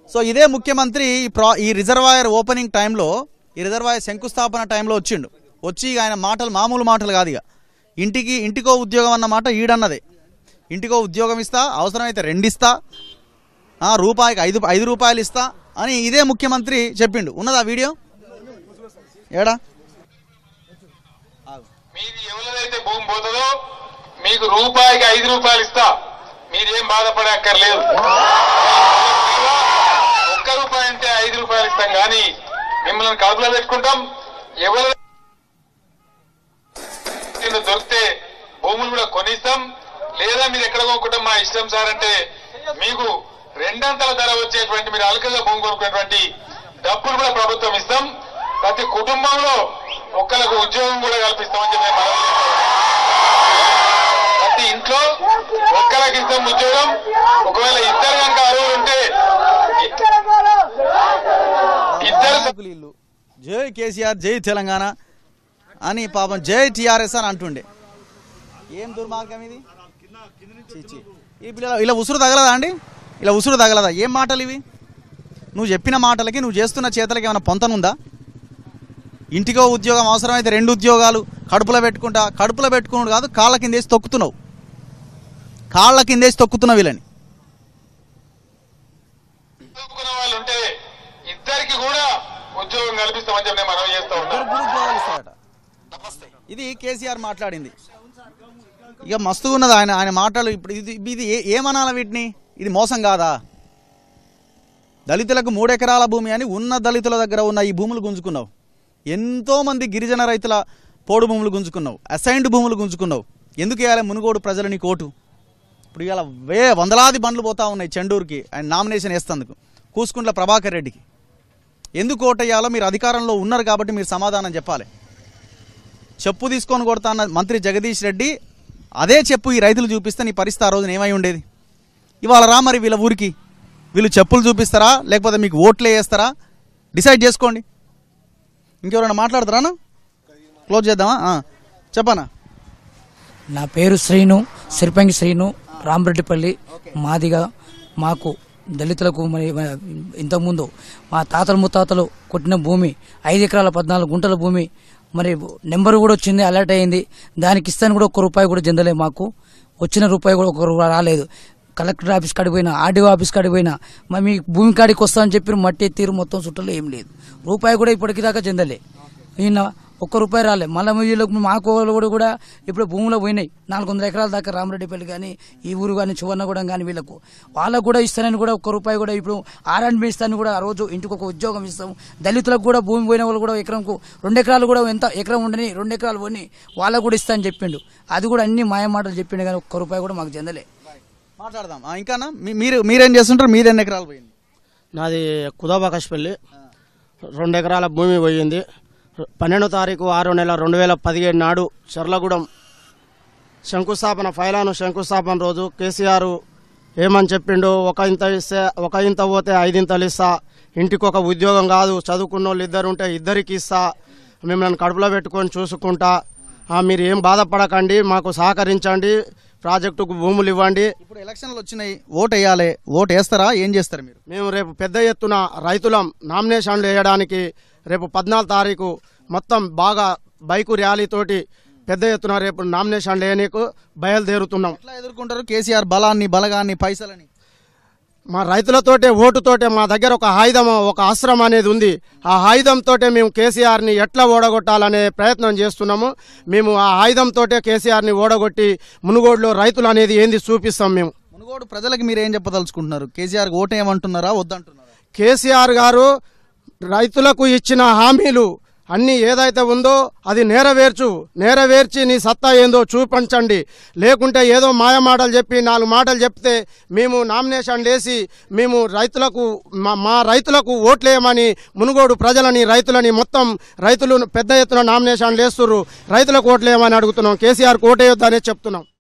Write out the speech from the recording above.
So ఇదే ముఖ్యమంత్రి ఈ ప్రా ఈ రిజర్వాయర్ ఓపెనింగ్ టైంలో ఈ రిజర్వాయర్ శంకుస్థాపన టైంలో వచ్చిండు వచ్చి ఇక ఆయన మాటలు మామూలు మాటలు కాదు ఇక ఇంటికి ఇంటికో ఉద్యోగం అన్న మాట ఈడన్నదే ఇంటికో ఉద్యోగం ఇస్తా అవసరమైతే రెండిస్తా ఆ, రూపాయికి ఐదు ఐదు రూపాయలు ఇస్తా అని ఇదే ముఖ్యమంత్రి చెప్పిండు ఉన్నదా వీడియో ఏడా మీది ఎవరిదైతే భూమి పోతుందో మీకు రూపాయికి ఐదు రూపాయలు ఇస్తా మీరేం బాధపడే అక్కర్లేదు ఒక్క రూపాయి అంటే ఐదు రూపాయలు ఇస్తాం కానీ మిమ్మల్ని కడుపులో పెట్టుకుంటాం ఎవరు దొరికితే భూములు కూడా కొనిస్తాం లేదా మీరు ఎక్కడ కొనుక్కుంటాం మా ఇష్టం సార్ అంటే మీకు రెండంతల ధర వచ్చేటువంటి మీరు అలకగా భూమి కొనుక్కునేటువంటి డబ్బులు కూడా ప్రభుత్వం ఇస్తాం ప్రతి కుటుంబంలో ఒక్కరికి ఉద్యోగం కూడా కల్పిస్తామని చెప్పి మనం ప్రతి ఇంట్లో ఒక్కరికి ఇస్తాం ఉద్యోగం ఒకవేళ ఇద్దరు కనుక అరువులు ఉంటే ఇద్దరు నాయకులు వీళ్ళు జై కేసీఆర్ జై తెలంగాణ అని పాపం జై టీఆర్ఎస్ అని అంటుండే ఏం దుర్మార్గం ఇది చీ, చీ. ఇప్పుడు ఇలా- ఇలా ఉసురు తగలదా అండి ఇలా ఉసురు తగలదా ఏం మాటలు ఇవి నువ్వు చెప్పిన మాటలకి నువ్వు చేస్తున్న చేతలకి ఏమైనా పొంతనుందా ఇంటికో ఉద్యోగం అవసరమైతే రెండు ఉద్యోగాలు కడుపులో పెట్టుకుంటా కడుపులో పెట్టుకున్నాడు కాదు కాళ్ళ కిందేసి తొక్కుతున్నావు కాళ్ళ కిందేసి తొక్కుతున్నావు వీళ్ళని చదువుకున్న వాళ్ళు ఉంటే ఇద్దరికి కూడా ఉద్యోగం కల్పిస్తామని చెప్పి నేను మనవి చేస్తా ఉన్నాను ఇద్దరు ఉద్యోగాలు ఇస్తారట ఇది కేసీఆర్ మాట్లాడింది ఇక మస్తుగా ఉన్నది ఆయన ఆయన మాటలు ఇప్పుడు ఇది ఇది ఏ- ఏమనాల వీటిని ఇది మోసం కాదా దళితులకు మూడు ఎకరాల భూమి అని ఉన్న దళితుల దగ్గర ఉన్న ఈ భూములు గుంజుకున్నావు ఎంతో మంది గిరిజన రైతుల పోడు భూములు గుంజుకున్నావు అసైన్డ్ భూములు గుంజుకున్నావు ఎందుకు వేయాలి మునుగోడు ప్రజలని కోటు ఇప్పుడు ఇవాళ వే వందలాది బండ్లు పోతా ఉన్నాయి చెండూరుకి ఆయన నామినేషన్ వేస్తందుకు కూసుకుంట్ల ప్రభాకర్ రెడ్డికి ఎందుకు ఓటేయాలో మీరు అధికారంలో ఉన్నారు కాబట్టి మీరు సమాధానం చెప్పాలి చెప్పు తీసుకొని కొడతా అన్న మంత్రి జగదీష్ రెడ్డి అదే చెప్పు ఈ రైతులు చూపిస్తే నీ పరిస్థితి ఆ రోజున ఏమై ఉండేది ఇవాళ రా మరి వీళ్ళ ఊరికి వీళ్ళు చెప్పులు చూపిస్తారా లేకపోతే మీకు ఓట్లే వేస్తారా డిసైడ్ చేసుకోండి ఇంకెవరైనా మాట్లాడతారా క్లోజ్ చేద్దామా ఆ, చెప్పనా నా పేరు శ్రీను సిరిపంగి శ్రీను రామరెడ్డిపల్లి మాదిగా మాకు దళితులకు మరి మ- ఇంతకుముందు మా తాతల ముత్తాతలు కొట్టిన భూమి ఐదు ఎకరాల పద్నాలుగు గుంటల భూమి మరి నెంబర్ కూడా వచ్చింది అలర్ట్ అయింది దానికి ఇస్తాను కూడా ఒక్క రూపాయి కూడా చెందలే మాకు వచ్చిన రూపాయి కూడా ఒక రూపాయి రాలేదు కలెక్టర్ ఆఫీస్ కాడికి పోయినా ఆర్డీఓ ఆఫీస్ కాడికి పోయినా మరి మీ భూమి కాడికి వస్తా అని చెప్పి మట్టి తీరు మొత్తం చుట్టలో ఏం లేదు రూపాయి కూడా ఇప్పటికి దాకా చెందలే ఈయన ఒక్క రూపాయి రాలే మళ్ళీ వీళ్ళకు మా కోళ్ళు కూడా కూడా ఇప్పుడు భూములో పోయినాయి నాలుగు వందల ఎకరాల దాకా రామరెడ్డిపల్లి కానీ ఈ ఊరు కానీ సువర్ణగూడెం కానీ వీళ్ళకు వాళ్ళకు కూడా ఇస్తానని కూడా ఒక్క రూపాయి కూడా ఇప్పుడు ఆర్ఎండ్బి ఇస్తానని కూడా ఆ రోజు ఇంటికి ఒక ఉద్యోగం ఇస్తాం దళితులకు కూడా భూమి పోయిన వాళ్ళు కూడా ఎకరంకు రెండు ఎకరాలు కూడా ఎంత ఎకరం ఉండని రెండు ఎకరాలు పోని వాళ్ళకు కూడా ఇస్తా అని చెప్పిండు అది కూడా అన్ని మాయ మాటలు చెప్పిండు కానీ ఒక్క రూపాయి కూడా మాకు చెందలే మాట్లాడదాం ఆ, ఇంకానా మీ- మీరు మీరేం చేస్తుంటారు మీది ఎన్ని ఎకరాలు పోయింది నాది కుదాబాకాశపల్లి రెండు ఎకరాల భూమి పోయింది పన్నెండో తారీఖు ఆరో నెల రెండు వేల పదిహేడు నాడు చర్లగూడెం శంకుస్థాపన ఫైలాను శంకుస్థాపన రోజు కేసీఆర్ ఏమని చెప్పిండు ఒక ఇంత ఇస్తే ఒక ఇంత పోతే ఐదింతలు ఇస్తా ఇంటికి ఒక ఉద్యోగం కాదు చదువుకున్న వాళ్ళు ఇద్దరు ఉంటే ఇద్దరికి ఇస్తా మిమ్మల్ని కడుపులో పెట్టుకొని చూసుకుంటా ఆ, మీరు ఏం బాధపడకండి మాకు సహకరించండి ప్రాజెక్టుకు భూములు ఇవ్వండి ఇప్పుడు ఎలక్షన్లు వచ్చినాయి ఓటు వేయాలి ఓటు వేస్తారా ఏం చేస్తారు మీరు మేము రేపు పెద్ద ఎత్తున రైతులం నామినేషన్లు వేయడానికి రేపు పద్నాలుగు తారీఖు మొత్తం బాగా బైకు ర్యాలీ తోటి పెద్ద ఎత్తున రేపు నామినేషన్లు వేయనీకు బయలుదేరుతున్నాం ఎట్లా ఎదుర్కొంటారు కేసీఆర్ బలాన్ని బలగాన్ని పైసలని మా రైతులతోటే ఓటుతోటే మా దగ్గర ఒక ఆయుధం ఒక అస్త్రం అనేది ఉంది ఆ ఆయుధంతోటే మేము కేసీఆర్ని ఎట్లా ఓడగొట్టాలనే ప్రయత్నం చేస్తున్నాము మేము ఆ ఆయుధంతోటే కేసీఆర్ని ఓడగొట్టి మునుగోడులో రైతులు అనేది ఏంది చూపిస్తాం మేము మునుగోడు ప్రజలకు మీరు ఏం చెప్పదలుచుకుంటున్నారు కేసీఆర్ ఓటు ఏమంటున్నారా వద్దంటున్నారా కేసీఆర్ గారు రైతులకు ఇచ్చిన హామీలు అన్ని ఏదైతే ఉందో అది నెరవేర్చు నెరవేర్చి నీ సత్తా ఏందో చూపించండి లేకుంటే ఏదో మాయమాటలు చెప్పి నాలుగు మాటలు చెప్తే మేము నామినేషన్ వేసి మేము రైతులకు మా మా రైతులకు ఓట్లేయమని మునుగోడు ప్రజలని రైతులని మొత్తం రైతులు పెద్ద ఎత్తున నామినేషన్లు వేస్తుర్రు రైతులకు ఓట్లేయమని అడుగుతున్నాం కేసీఆర్కి ఓటేయొద్దనే చెప్తున్నాం